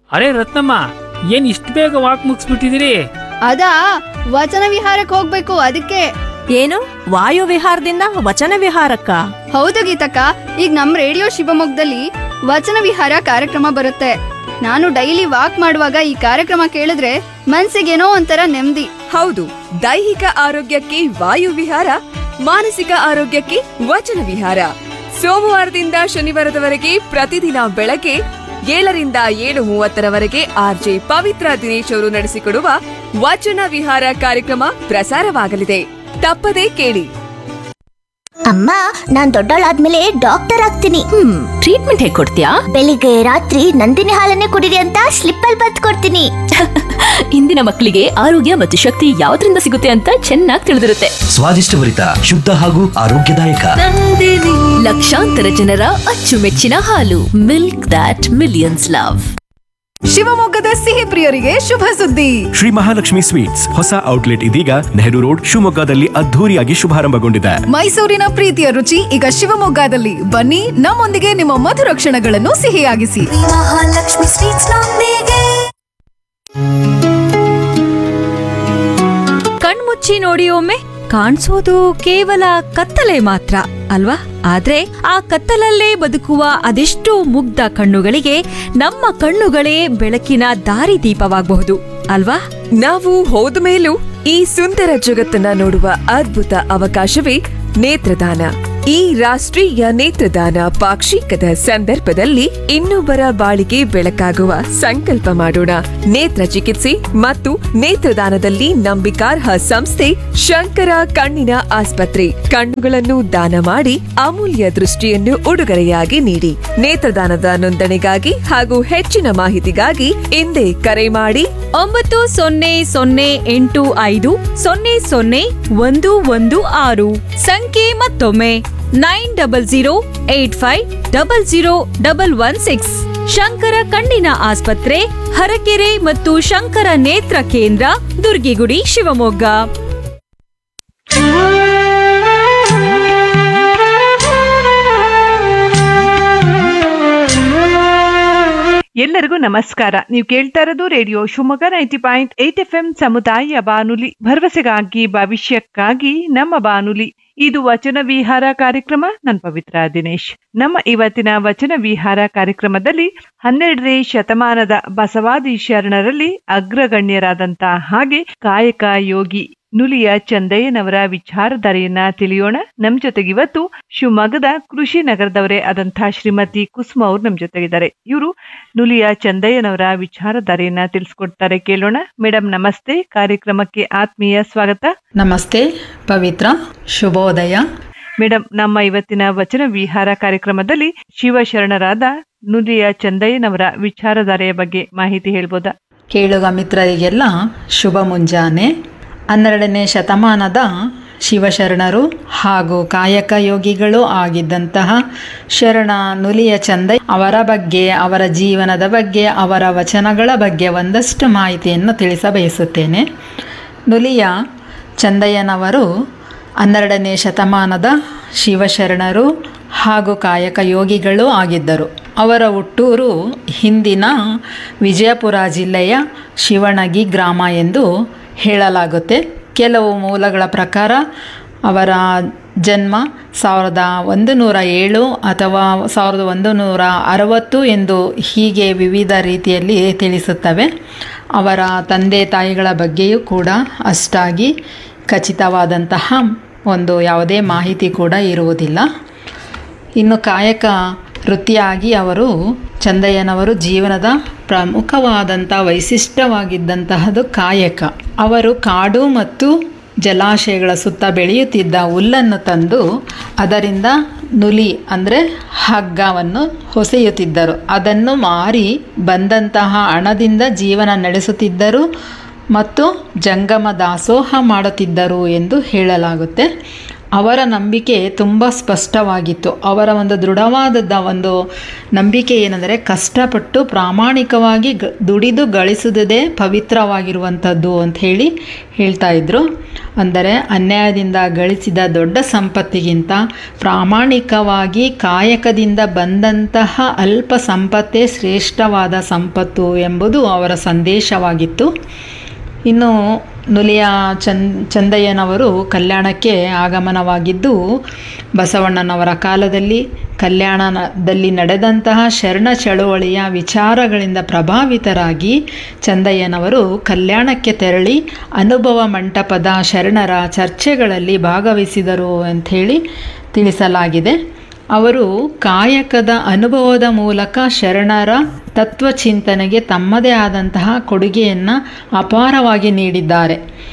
ಅರೆ ರತ್ನಮ್ಮ ಏನ್ ಇಷ್ಟು ಬೇಗ ವಾಕ್ ಮುಗಿಸ್ಬಿಟ್ಟಿದ್ದೀರಿ ಅದಾ ವಚನ ವಿಹಾರಕ್ಕೆ ಹೋಗ್ಬೇಕು ಅದಕ್ಕೆ ಏನು ವಾಯು ವಿಹಾರದಿಂದ ವಚನ ವಿಹಾರಕ್ಕ ಹೌದು ಗೀತಕ್ಕ ಈಗ ನಮ್ ರೇಡಿಯೋ ಶಿವಮೊಗ್ಗದಲ್ಲಿ ವಚನ ವಿಹಾರ ಕಾರ್ಯಕ್ರಮ ಬರುತ್ತೆ ನಾನು ಡೈಲಿ ವಾಕ್ ಮಾಡುವಾಗ ಈ ಕಾರ್ಯಕ್ರಮ ಕೇಳಿದ್ರೆ ಮನ್ಸಿಗೇನೋ ಒಂಥರ ನೆಮ್ಮದಿ ಹೌದು ದೈಹಿಕ ಆರೋಗ್ಯಕ್ಕೆ ವಾಯು ವಿಹಾರ ಮಾನಸಿಕ ಆರೋಗ್ಯಕ್ಕೆ ವಚನ ವಿಹಾರ ಸೋಮವಾರದಿಂದ ಶನಿವಾರದವರೆಗೆ ಪ್ರತಿದಿನ ಬೆಳಗ್ಗೆ ಏಳರಿಂದ ಏಳು ಮೂವತ್ತರವರೆಗೆ ಆರ್ಜೆ ಪವಿತ್ರ ದಿನೇಶ್ ಅವರು ನಡೆಸಿಕೊಡುವ ವಚನ ವಿಹಾರ ಕಾರ್ಯಕ್ರಮ ಪ್ರಸಾರವಾಗಲಿದೆ ತಪ್ಪದೇ ಕೇಳಿ ಅಮ್ಮ ನಾನ್ ದೊಡ್ಡವಳಾದ್ಮೇಲೆ ಡಾಕ್ಟರ್ ಆಗ್ತೀನಿ ಹ್ಮ್ ಟ್ರೀಟ್ಮೆಂಟ್ ಹೇಗ್ ಕೊಡ್ತೀಯಾ ಬೆಳಿಗ್ಗೆ ರಾತ್ರಿ ನಂದಿನಿ ಹಾಲನ್ನೇ ಕುಡಿರಿ ಅಂತ ಸ್ಲಿಪ್ ಅಲ್ಲಿ ಬತ್ ಕೊಡ್ತೀನಿ ಇಂದಿನ ಮಕ್ಕಳಿಗೆ ಆರೋಗ್ಯ ಮತ್ತು ಶಕ್ತಿ ಯಾವ್ದ್ರಿಂದ ಸಿಗುತ್ತೆ ಅಂತ ಚೆನ್ನಾಗಿ ತಿಳಿದಿರುತ್ತೆ ಸ್ವಾದಿಷ್ಟಭರಿತ ಶುದ್ಧ ಹಾಗೂ ಆರೋಗ್ಯದಾಯಕ ಲಕ್ಷಾಂತರ ಜನರ ಅಚ್ಚುಮೆಚ್ಚಿನ ಹಾಲು ಮಿಲ್ಕ್ ದಾಟ್ ಮಿಲಿಯನ್ಸ್ ಲವ್ ಶಿವಮೊಗ್ಗದ ಸಿಹಿ ಪ್ರಿಯರಿಗೆ ಶುಭ ಸುದ್ದಿ ಶ್ರೀ ಮಹಾಲಕ್ಷ್ಮಿ ಸ್ವೀಟ್ಸ್ ಹೊಸ ಔಟ್ಲೆಟ್ ಇದೀಗ ನೆಹರು ರೋಡ್ ಶಿವಮೊಗ್ಗದಲ್ಲಿ ಅದ್ಧೂರಿಯಾಗಿ ಶುಭಾರಂಭಗೊಂಡಿದೆ ಮೈಸೂರಿನ ಪ್ರೀತಿಯ ರುಚಿ ಈಗ ಶಿವಮೊಗ್ಗದಲ್ಲಿ ಬನ್ನಿ ನಮ್ಮೊಂದಿಗೆ ನಿಮ್ಮ ಮಧುರ ಕ್ಷಣಗಳನ್ನು ಸಿಹಿಯಾಗಿಸಿ ಕಣ್ಮುಚ್ಚಿ ನೋಡಿ ಒಮ್ಮೆ ಕಾಣಿಸೋದು ಕೇವಲ ಕತ್ತಲೆ ಮಾತ್ರ ಅಲ್ವಾ ಆದ್ರೆ ಆ ಕತ್ತಲಲ್ಲೇ ಬದುಕುವ ಅದೆಷ್ಟೋ ಮುಗ್ಧ ಕಣ್ಣುಗಳಿಗೆ ನಮ್ಮ ಕಣ್ಣುಗಳೇ ಬೆಳಕಿನ ದಾರಿದೀಪವಾಗಬಹುದು ಅಲ್ವಾ ನಾವು ಹೋದ ಮೇಲೂ ಈ ಸುಂದರ ಜಗತ್ತನ್ನ ನೋಡುವ ಅದ್ಭುತ ಅವಕಾಶವೇ ನೇತ್ರದಾನ ಈ ರಾಷ್ಟ್ರೀಯ ನೇತ್ರದಾನ ಪಾಕ್ಷಿಕದ ಸಂದರ್ಭದಲ್ಲಿ ಇನ್ನೊಬ್ಬರ ಬಾಳಿಗೆ ಬೆಳಕಾಗುವ ಸಂಕಲ್ಪ ಮಾಡೋಣ ನೇತ್ರ ಚಿಕಿತ್ಸೆ ಮತ್ತು ನೇತ್ರದಾನದಲ್ಲಿ ನಂಬಿಕಾರ್ಹ ಸಂಸ್ಥೆ ಶಂಕರ ಕಣ್ಣಿನ ಆಸ್ಪತ್ರೆ ಕಣ್ಣುಗಳನ್ನು ದಾನ ಮಾಡಿ ಅಮೂಲ್ಯ ದೃಷ್ಟಿಯನ್ನು ಉಡುಗೊರೆಯಾಗಿ ನೀಡಿ ನೇತ್ರದಾನದ ನೋಂದಣಿಗಾಗಿ ಹಾಗೂ ಹೆಚ್ಚಿನ ಮಾಹಿತಿಗಾಗಿ ಹಿಂದೆ ಕರೆ ಮಾಡಿ ಒಂಬತ್ತು ಸೊನ್ನೆ ಸೊನ್ನೆ ಎಂಟು ಐದು ಸೊನ್ನೆ ಸೊನ್ನೆ ಒಂದು ಒಂದು ಆರು ಸಂಖ್ಯೆ ಮತ್ತೊಮ್ಮೆ nine double zero eight five double zero double one six Shankara ಕಣ್ಣಿನ ಆಸ್ಪತ್ರೆ ಹರಕೆರೆ ಮತ್ತು ಶಂಕರ ನೇತ್ರ ಕೇಂದ್ರ ದುರ್ಗಿಗುಡಿ ಶಿವಮೊಗ್ಗ ಎಲ್ಲರಿಗೂ ನಮಸ್ಕಾರ ನೀವು ಕೇಳ್ತಾ ಇರೋದು radio Shivamogga ninety point eight F M ಸಮುದಾಯ ಬಾನುಲಿ ಭರವಸೆಗಾಗಿ ಭವಿಷ್ಯಕ್ಕಾಗಿ ನಮ್ಮ ಬಾನುಲಿ ಇದು ವಚನ ವಿಹಾರ ಕಾರ್ಯಕ್ರಮ ನನ್ನ ಪವಿತ್ರ ದಿನೇಶ್ ನಮ್ಮ ಇವತ್ತಿನ ವಚನ ವಿಹಾರ ಕಾರ್ಯಕ್ರಮದಲ್ಲಿ ಹನ್ನೆರಡನೇ ಶತಮಾನದ ಬಸವಾದಿ ಶರಣರಲ್ಲಿ ಅಗ್ರಗಣ್ಯರಾದಂತ ಹಾಗೆ ಕಾಯಕ ಯೋಗಿ ನುಲಿಯ ಚಂದಯ್ಯನವರ ವಿಚಾರಧಾರೆಯನ್ನ ತಿಳಿಯೋಣ ನಮ್ ಜೊತೆಗೆ ಇವತ್ತು ಶಿವಮೊಗ್ಗದ ಕೃಷಿ ನಗರದವರೇ ಆದಂತಹ ಶ್ರೀಮತಿ ಕುಸುಮ ಅವ್ರು ನಮ್ ಜೊತೆಗಿದ್ದಾರೆ ಇವರು ನುಲಿಯ ಚಂದಯ್ಯನವರ ವಿಚಾರಧಾರೆಯನ್ನ ತಿಳಿಸ್ಕೊಡ್ತಾರೆ ಕೇಳೋಣ ಮೇಡಮ್ ನಮಸ್ತೆ ಕಾರ್ಯಕ್ರಮಕ್ಕೆ ಆತ್ಮೀಯ ಸ್ವಾಗತ ನಮಸ್ತೆ ಪವಿತ್ರ ಶುಭೋದಯ ಮೇಡಮ್ ನಮ್ಮ ಇವತ್ತಿನ ವಚನ ವಿಹಾರ ಕಾರ್ಯಕ್ರಮದಲ್ಲಿ ಶಿವಶರಣರಾದ ನುಲಿಯ ಚಂದಯ್ಯನವರ ವಿಚಾರಧಾರೆಯ ಬಗ್ಗೆ ಮಾಹಿತಿ ಹೇಳ್ಬೋದಾ ಕೇಳುಗ ಮಿತ್ರರಿಗೆಲ್ಲ ಶುಭ ಮುಂಜಾನೆ ಹನ್ನೆರಡನೇ ಶತಮಾನದ ಶಿವಶರಣರು ಹಾಗೂ ಕಾಯಕ ಯೋಗಿಗಳು ಆಗಿದ್ದಂತಹ ಶರಣ ನುಲಿಯ ಚಂದ ಅವರ ಬಗ್ಗೆ ಅವರ ಜೀವನದ ಬಗ್ಗೆ ಅವರ ವಚನಗಳ ಬಗ್ಗೆ ಒಂದಷ್ಟು ಮಾಹಿತಿಯನ್ನು ತಿಳಿಸಬಯಸುತ್ತೇನೆ ನುಲಿಯ ಚಂದಯ್ಯನವರು ಹನ್ನೆರಡನೇ ಶತಮಾನದ ಶಿವಶರಣರು ಹಾಗೂ ಕಾಯಕ ಯೋಗಿಗಳು ಆಗಿದ್ದರು ಅವರ ಹುಟ್ಟೂರು ಹಿಂದಿನ ವಿಜಯಪುರ ಜಿಲ್ಲೆಯ ಶಿವಣಗಿ ಗ್ರಾಮ ಎಂದು ಹೇಳಲಾಗುತ್ತೆ ಕೆಲವು ಮೂಲಗಳ ಪ್ರಕಾರ ಅವರ ಜನ್ಮ ಸಾವಿರದ ಒಂದು ನೂರ ಏಳು ಅಥವಾ ಸಾವಿರದ ಒಂದು ನೂರ ಅರವತ್ತು ಎಂದು ಹೀಗೆ ವಿವಿಧ ರೀತಿಯಲ್ಲಿ ತಿಳಿಸುತ್ತವೆ ಅವರ ತಂದೆ ತಾಯಿಗಳ ಬಗ್ಗೆಯೂ ಕೂಡ ಅಷ್ಟಾಗಿ ಖಚಿತವಾದಂತಹ ಒಂದು ಯಾವುದೇ ಮಾಹಿತಿ ಕೂಡ ಇರುವುದಿಲ್ಲ ಇನ್ನು ಕಾಯಕ ವೃತ್ತಿಯಾಗಿ ಅವರು ಚಂದಯ್ಯನವರು ಜೀವನದ ಪ್ರಮುಖವಾದಂಥ ವೈಶಿಷ್ಟ್ಯವಾಗಿದ್ದಂತಹದ್ದು ಕಾಯಕ ಅವರು ಕಾಡು ಮತ್ತು ಜಲಾಶಯಗಳ ಸುತ್ತ ಬೆಳೆಯುತ್ತಿದ್ದ ಹುಲ್ಲನ್ನು ತಂದು ಅದರಿಂದ ನುಲಿ ಅಂದರೆ ಹಗ್ಗವನ್ನು ಹೊಸೆಯುತ್ತಿದ್ದರು ಅದನ್ನು ಮಾರಿ ಬಂದಂತಹ ಹಣದಿಂದ ಜೀವನ ನಡೆಸುತ್ತಿದ್ದರು ಮತ್ತು ಜಂಗಮ ದಾಸೋಹ ಮಾಡುತ್ತಿದ್ದರು ಎಂದು ಹೇಳಲಾಗುತ್ತೆ ಅವರ ನಂಬಿಕೆ ತುಂಬ ಸ್ಪಷ್ಟವಾಗಿತ್ತು ಅವರ ಒಂದು ದೃಢವಾದ ಒಂದು ನಂಬಿಕೆ ಏನೆಂದರೆ ಕಷ್ಟಪಟ್ಟು ಪ್ರಾಮಾಣಿಕವಾಗಿ ಗ ದುಡಿದು ಗಳಿಸುವುದೇ ಪವಿತ್ರವಾಗಿರುವಂಥದ್ದು ಅಂತ ಹೇಳಿ ಹೇಳ್ತಾ ಇದ್ರು ಅಂದರೆ ಅನ್ಯಾಯದಿಂದ ಗಳಿಸಿದ ದೊಡ್ಡ ಸಂಪತ್ತಿಗಿಂತ ಪ್ರಾಮಾಣಿಕವಾಗಿ ಕಾಯಕದಿಂದ ಬಂದಂತಹ ಅಲ್ಪ ಸಂಪತ್ತೇ ಶ್ರೇಷ್ಠವಾದ ಸಂಪತ್ತು ಎಂಬುದು ಅವರ ಸಂದೇಶವಾಗಿತ್ತು ಇನ್ನು ನುಲಿಯ ಚಂದ್ ಚಂದಯ್ಯನವರು ಕಲ್ಯಾಣಕ್ಕೆ ಆಗಮನವಾಗಿದ್ದು ಬಸವಣ್ಣನವರ ಕಾಲದಲ್ಲಿ ಕಲ್ಯಾಣದಲ್ಲಿ ನಡೆದಂತಹ ಶರಣ ಚಳುವಳಿಯ ವಿಚಾರಗಳಿಂದ ಪ್ರಭಾವಿತರಾಗಿ ಚಂದಯ್ಯನವರು ಕಲ್ಯಾಣಕ್ಕೆ ತೆರಳಿ ಅನುಭವ ಮಂಟಪದ ಶರಣರ ಚರ್ಚೆಗಳಲ್ಲಿ ಭಾಗವಹಿಸಿದರು ಅಂಥೇಳಿ ತಿಳಿಸಲಾಗಿದೆ ಅವರು ಕಾಯಕದ ಅನುಭವದ ಮೂಲಕ ಶರಣರ ತತ್ವಚಿಂತನೆಗೆ ತಮ್ಮದೇ ಆದಂತಹ ಕೊಡುಗೆಯನ್ನು ಅಪಾರವಾಗಿ ನೀಡಿದ್ದಾರೆ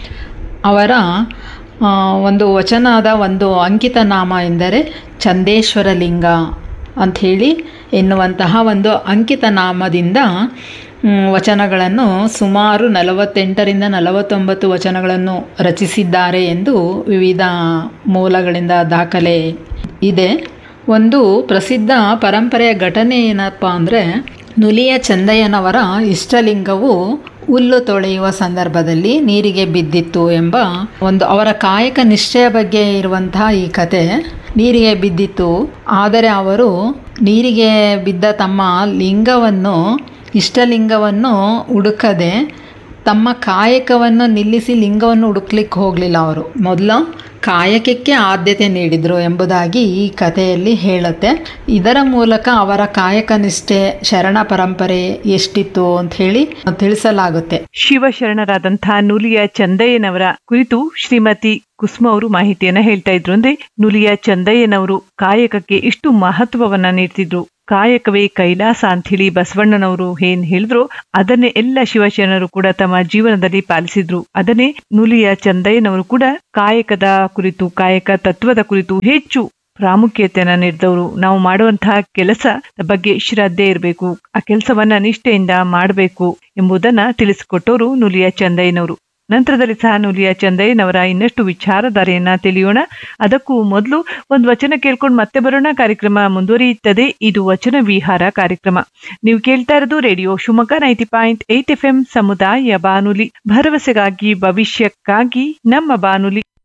ಅವರ ಆ, ಒಂದು ವಚನದ ಒಂದು ಅಂಕಿತ ನಾಮ ಎಂದರೆ ಚಂದೇಶ್ವರ ಲಿಂಗ ಅಂಥೇಳಿ ಎನ್ನುವಂತಹ ಒಂದು ಅಂಕಿತ ನಾಮದಿಂದ ಮ್, ವಚನಗಳನ್ನು ಸುಮಾರು ನಲವತ್ತೆಂಟರಿಂದ ನಲವತ್ತೊಂಬತ್ತು ವಚನಗಳನ್ನು ರಚಿಸಿದ್ದಾರೆ ಎಂದು ವಿವಿಧ ಮೂಲಗಳಿಂದ ದಾಖಲೆ ಇದೆ ಒಂದು ಪ್ರಸಿದ್ಧ ಪರಂಪರೆಯ ಘಟನೆ ಏನಪ್ಪ ಅಂದರೆ ನುಲಿಯ ಚಂದಯ್ಯನವರ ಇಷ್ಟಲಿಂಗವು ಹುಲ್ಲು ತೊಳೆಯುವ ಸಂದರ್ಭದಲ್ಲಿ ನೀರಿಗೆ ಬಿದ್ದಿತ್ತು ಎಂಬ ಒಂದು ಅವರ ಕಾಯಕ ನಿಷ್ಠೆಯ ಬಗ್ಗೆ ಇರುವಂತಹ ಈ ಕತೆ ನೀರಿಗೆ ಬಿದ್ದಿತ್ತು ಆದರೆ ಅವರು ನೀರಿಗೆ ಬಿದ್ದ ತಮ್ಮ ಲಿಂಗವನ್ನು ಇಷ್ಟಲಿಂಗವನ್ನು ಹುಡುಕದೆ ತಮ್ಮ ಕಾಯಕವನ್ನು ನಿಲ್ಲಿಸಿ ಲಿಂಗವನ್ನು ಹುಡುಕ್ಲಿಕ್ಕೆ ಹೋಗಲಿಲ್ಲ ಅವರು ಮೊದಲು ಕಾಯಕಕ್ಕೆ ಆದ್ಯತೆ ನೀಡಿದರು ಎಂಬುದಾಗಿ ಈ ಕಥೆಯಲ್ಲಿ ಹೇಳುತ್ತೆ ಇದರ ಮೂಲಕ ಅವರ ಕಾಯಕ ನಿಷ್ಠೆ ಶರಣ ಪರಂಪರೆ ಎಷ್ಟಿತ್ತು ಅಂತ ಹೇಳಿ ತಿಳಿಸಲಾಗುತ್ತೆ ಶಿವಶರಣರಾದಂತಹ ನುಲಿಯ ಚಂದಯ್ಯನವರ ಕುರಿತು ಶ್ರೀಮತಿ ಕುಸುಮ ಅವರು ಮಾಹಿತಿಯನ್ನ ಹೇಳ್ತಾ ಇದ್ರು ಅಂದ್ರೆ ನುಲಿಯ ಚಂದಯ್ಯನವರು ಕಾಯಕಕ್ಕೆ ಇಷ್ಟು ಮಹತ್ವವನ್ನ ನೀಡ್ತಿದ್ರು ಕಾಯಕವೇ ಕೈಲಾಸ ಅಂತ ಹೇಳಿ ಬಸವಣ್ಣನವರು ಏನ್ ಹೇಳಿದ್ರು ಅದನ್ನೇ ಎಲ್ಲ ಶಿವಶರಣರು ಕೂಡ ತಮ್ಮ ಜೀವನದಲ್ಲಿ ಪಾಲಿಸಿದ್ರು ಅದನ್ನೇ ನುಲಿಯ ಚಂದಯ್ಯನವರು ಕೂಡ ಕಾಯಕದ ಕುರಿತು ಕಾಯಕ ತತ್ವದ ಕುರಿತು ಹೆಚ್ಚು ಪ್ರಾಮುಖ್ಯತೆಯನ್ನ ನೀಡಿದವರು ನಾವು ಮಾಡುವಂತಹ ಕೆಲಸ ಬಗ್ಗೆ ಶ್ರದ್ಧೆ ಇರಬೇಕು ಆ ಕೆಲಸವನ್ನ ನಿಷ್ಠೆಯಿಂದ ಮಾಡಬೇಕು ಎಂಬುದನ್ನ ತಿಳಿಸಿಕೊಟ್ಟವರು ನುಲಿಯ ಚಂದಯ್ಯನವರು ನಂತರದಲ್ಲಿ ಸಹ ನುಲಿಯ ಚಂದಯ್ಯನವರ ಇನ್ನಷ್ಟು ವಿಚಾರಧಾರೆಯನ್ನ ತಿಳಿಯೋಣ ಅದಕ್ಕೂ ಮೊದಲು ಒಂದು ವಚನ ಕೇಳ್ಕೊಂಡು ಮತ್ತೆ ಬರೋಣ ಕಾರ್ಯಕ್ರಮ ಮುಂದುವರಿಯುತ್ತದೆ ಇದು ವಚನ ವಿಹಾರ ಕಾರ್ಯಕ್ರಮ ನೀವು ಕೇಳ್ತಾ ಇರೋದು radio Shivamogga ninety point eight F M ಸಮುದಾಯ ಬಾನುಲಿ ಭರವಸೆಗಾಗಿ ಭವಿಷ್ಯಕ್ಕಾಗಿ ನಮ್ಮ ಬಾನುಲಿ